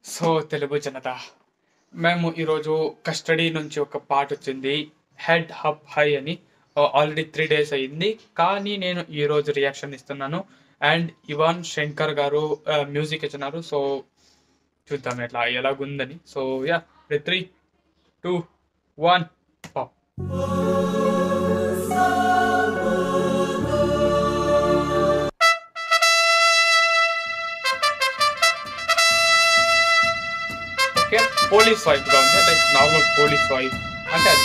So Telugu Janata మేము ఈరోజు custody నుంచి ఒక పాట వచ్చింది హెడ్ హప్ హై అని ఆల్రెడీ త్రీ డేస్ అయ్యింది కానీ నేను ఈరోజు రియాక్షన్ ఇస్తున్నాను అండ్ ఇవాన్ శంకర్ గారు మ్యూజిక్ ఇచ్చినారు సో చూద్దాం ఎట్లా ఎలాగుందని so yeah three two one pop okay police wife గా ఉంది లైక్ నార్మల్ పోలీస్ వైఫ్ అంటే అది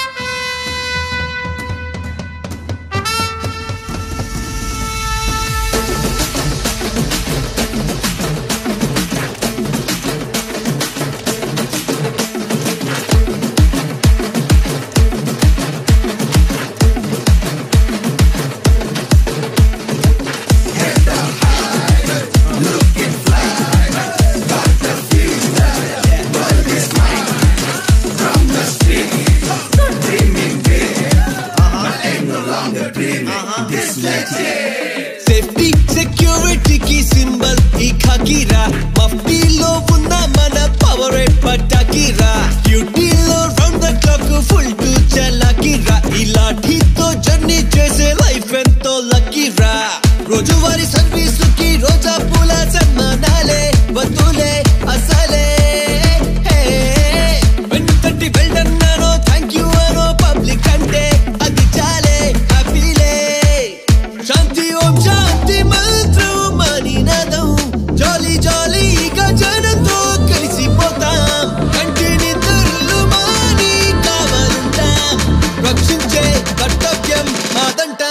సేఫ్టీ సెక్యూరిటీకి సింబల్ ఈ ఖకీరా మఫ్టీలో ఉన్న మన పవర్ పటాకీరా డ్యూటీలో round the clock full to చలాకీరా ఈ లాఠీతో జర్నీ చేసే లైఫ్ ఎంతో లక్కీరా రోజువారీ సర్వీసుకి రోజా పూల సన్మానాలే వద్దులే అసలే హే. వెంటటి వెళ్ళన్నానో థ్యాంక్ యూ అనో పబ్లిక్ అంటే అది చాలే హ్యాపీలే శాంతి ఓం శాంతి మంత్రం మనినదం జాలీ జాలీగా జనంతో కలిసిపోతాం కంటి నిద్రలు మాని కావాలంటాం రక్షించే కర్తవ్యం మాదంటా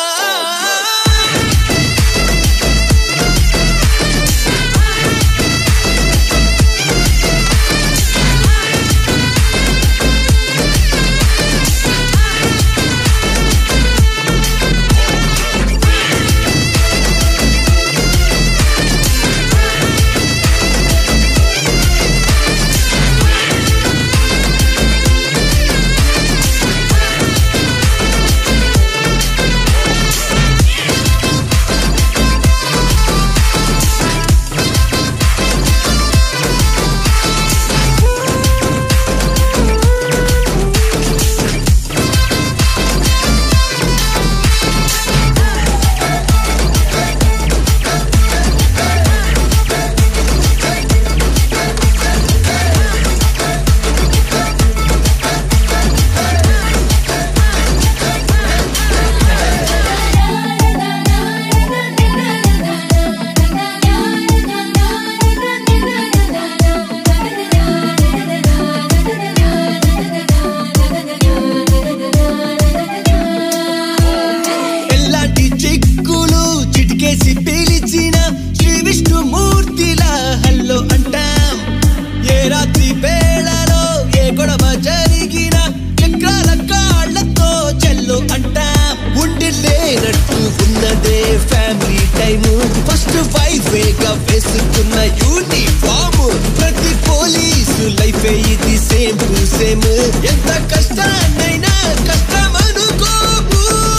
ఎల్లాంటి చిక్కులు చిటికేసి పిలిచిన శ్రీ విష్ణుమూర్తిలా హల్లో అంటాం ఏ రాత్రి వేళలో ఏ గొడవ జరిగిన చక్రాల కాళ్ళతో చెల్లు అంటాం ఉండి లేనట్టు ఉన్నదే ఫ్యామిలీ టైం ఫస్ట్ వైఫేగా వేసుకున్న యూనిఫామ్ ప్రతి పోలీసు లైఫ్ ఇది సేమ్ టు సేమ్ ఎంత కష్టాన్నైనా కష్టం అనుకోము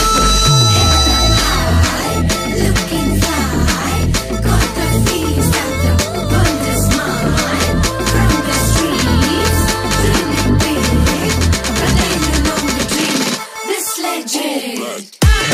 Looking fly, got the feels that the world is mine. From the streets, dreaming big, running along the dream. This legend.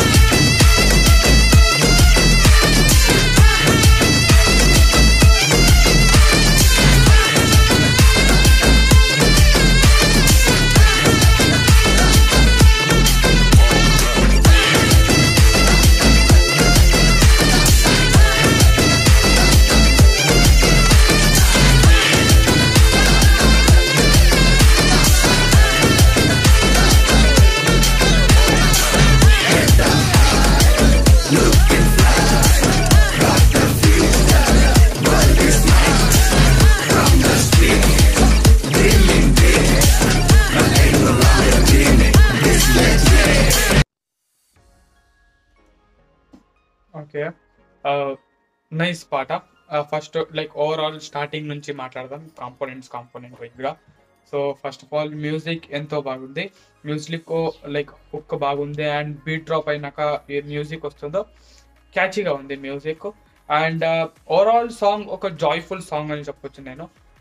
Okay nice పాట first like overall starting నుంచి మాట్లాడదాం components component వైజ్గా so first of all music ఎంతో బాగుంది music like hook బాగుంది and beat drop అయినాక ఏ music వస్తుందో క్యాచీగా ఉంది మ్యూజిక్ అండ్ ఓవరాల్ సాంగ్ ఒక జాయ్ఫుల్ సాంగ్ అని చెప్పొచ్చు నేను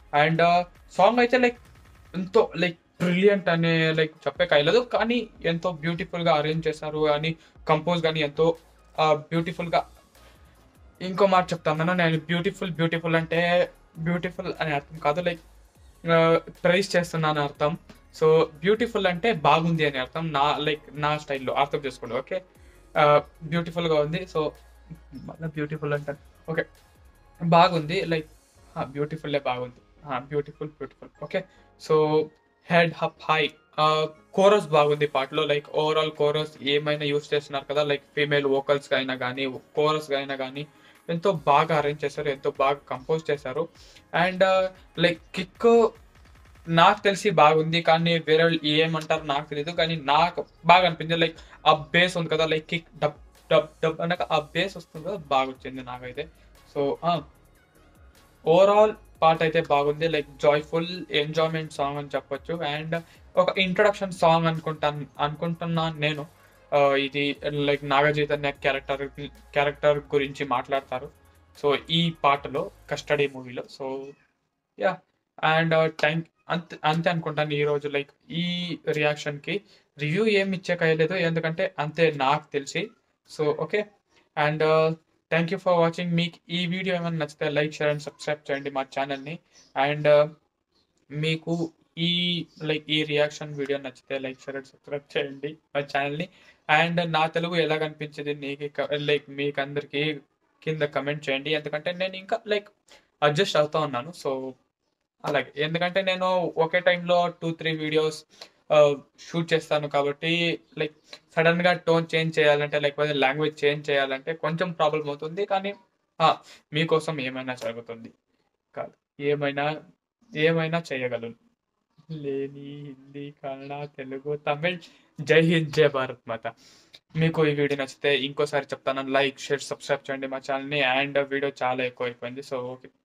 అండ్ సాంగ్ అయితే లైక్ ఎంతో లైక్ బ్రిలియంట్ అనే లైక్ చెప్పే కాయలేదు కానీ ఎంతో బ్యూటిఫుల్గా అరేంజ్ చేశారు అని కంపోజ్ కానీ ఎంతో బ్యూటిఫుల్గా ఇంకో మాట చెప్తాను నేను బ్యూటిఫుల్ బ్యూటిఫుల్ అంటే బ్యూటిఫుల్ అని అర్థం కాదు లైక్ ప్రైజ్ చేస్తున్నాను అర్థం సో బ్యూటిఫుల్ అంటే బాగుంది అని అర్థం నా లైక్ నా స్టైల్లో అర్థం చేసుకోండి ఓకే బ్యూటిఫుల్గా ఉంది సో మళ్ళీ బ్యూటిఫుల్ అంటే ఓకే బాగుంది లైక్ బ్యూటిఫుల్లే బాగుంది beautiful beautiful okay so head hop high chorus బాగుంది పాటలో లైక్ ఓవరాల్ కోరస్ ఏమైనా యూస్ చేస్తున్నారు కదా లైక్ ఫీమేల్ వోకల్స్ అయినా కానీ కోరస్ అయినా కానీ ఎంతో బాగా అరేంజ్ చేశారు ఎంతో బాగా కంపోజ్ చేశారు అండ్ లైక్ కిక్ నాకు తెలిసి బాగుంది కానీ వేరే వాళ్ళు ఏమంటారు నాకు తెలియదు కానీ నాకు బాగా అనిపించింది లైక్ ఆ బేస్ ఉంది కదా like kick dub dub dub అనక ఆ బేస్ వస్తుంది కదా బాగా వచ్చింది నాకైతే సో ఓవరాల్ పాట అయితే బాగుంది లైక్ జాయ్ఫుల్ ఎంజాయ్మెంట్ సాంగ్ అని చెప్పొచ్చు అండ్ ఒక ఇంట్రొడక్షన్ సాంగ్ అనుకుంటాను అనుకుంటున్నాను నేను ఆ, ఇది like Naga Chaitanya character character గురించి మాట్లాడతారు సో ఈ పాటలో కస్టడీ మూవీలో సో యా అండ్ థ్యాంక్ అంతే అంతే అనుకుంటాను ఈ రోజు లైక్ ఈ రియాక్షన్కి రివ్యూ ఏమి ఇచ్చేకలేదు ఎందుకంటే అంతే నాకు తెలిసి so okay and thank you for watching మీకు ఈ వీడియో ఏమైనా నచ్చితే లైక్ షేర్ అండ్ సబ్స్క్రైబ్ చేయండి మా ఛానల్ని అండ్ మీకు ఈ లైక్ ఈ రియాక్షన్ వీడియో నచ్చితే లైక్ షేర్ అండ్ సబ్స్క్రైబ్ చేయండి మా ఛానల్ని అండ్ నా తెలుగు ఎలా కనిపించింది నీకు లైక్ మీకు అందరికీ కింద కమెంట్ చేయండి ఎందుకంటే నేను ఇంకా లైక్ అడ్జస్ట్ అవుతా ఉన్నాను సో అలాగే ఎందుకంటే నేను ఒకే టైంలో టూ త్రీ వీడియోస్ షూట్ చేస్తాను కాబట్టి లైక్ సడన్గా టోన్ చేంజ్ చేయాలంటే లేకపోతే లాంగ్వేజ్ చేంజ్ చేయాలంటే కొంచెం ప్రాబ్లం అవుతుంది కానీ ఆ, మీకోసం ఏమైనా జరుగుతుంది కాదు ఏమైనా ఏమైనా చేయగలను లేని హిందీ కన్నడ తెలుగు తమిళ్ జై హింద్ జై భారత్ మాత మీకు ఈ వీడియో నచ్చితే ఇంకోసారి చెప్తాను లైక్ షేర్ సబ్స్క్రైబ్ చేయండి మా ఛానల్ని అండ్ వీడియో చాలా ఎక్కువ అయిపోయింది సో ఓకే